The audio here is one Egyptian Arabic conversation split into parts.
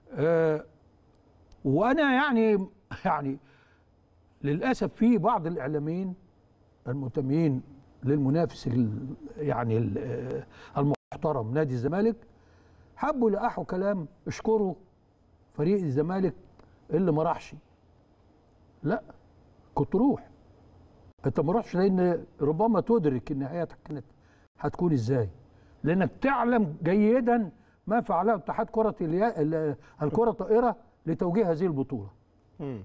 آه وانا يعني يعني للاسف في بعض الاعلاميين المنتمين للمنافس ال- يعني ال- آه، المحترم نادي الزمالك حبوا يلقحوا كلام اشكروا فريق الزمالك اللي ما راحش لا كنت روح انت ما رحتش لان ربما تدرك ان حياتك كانت هتكون ازاي لانك تعلم جيدا ما فعله اتحاد كره اليا... ال- الكره الطائره لتوجيه هذه البطوله مم.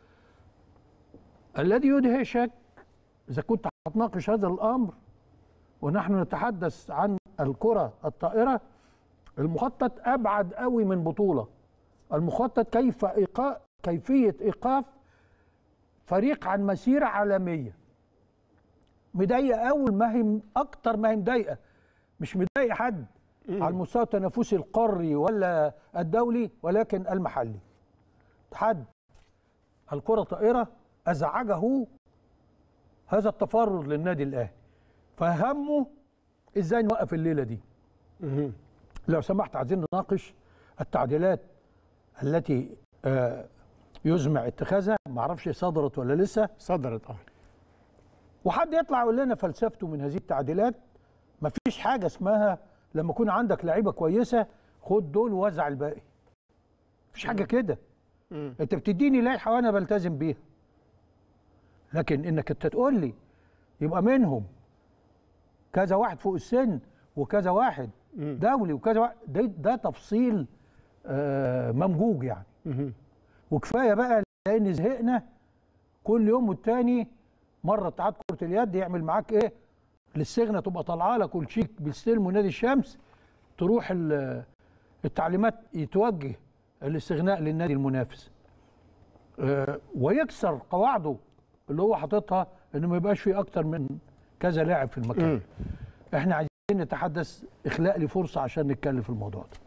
الذي يدهشك اذا كنت هتناقش هذا الامر ونحن نتحدث عن الكره الطائره المخطط ابعد قوي من بطوله المخطط كيف إيقاف كيفيه ايقاف فريق عن مسيره عالميه مضايقه اول ما هي اكتر ما هي مضايقه مش مضايقه حد على المستوى التنافسي القاري ولا الدولي ولكن المحلي اتحاد الكره الطائره ازعجه هذا التفرد للنادي الاهلي فهمه ازاي نوقف الليله دي مم. لو سمحت عايزين نناقش التعديلات التي آه، يزمع اتخاذها ما اعرفش صدرت ولا لسه صدرت اه وحد يطلع يقول لنا فلسفته من هذه التعديلات ما فيش حاجه اسمها لما يكون عندك لعيبه كويسه خد دول ووزع الباقي مفيش حاجه كده مم. انت بتديني لائحه وانا بلتزم بيها لكن انك انت تقول لي يبقى منهم كذا واحد فوق السن وكذا واحد مم. دولي وكذا واحد ده, ده تفصيل آه ممجوج يعني مم. وكفايه بقى لان زهقنا كل يوم والتاني مره اتحاد كره اليد يعمل معاك ايه للسجنه تبقى طالعه لك والشيك بيستلموا نادي الشمس تروح ال- التعليمات يتوجه الاستغناء للنادي المنافس آه، ويكسر قواعده اللي هو حاططها انه ما يبقاش في اكتر من كذا لاعب في المكان مم. احنا عايزين نتحدث اخلاق لي فرصه عشان نتكلم في الموضوع ده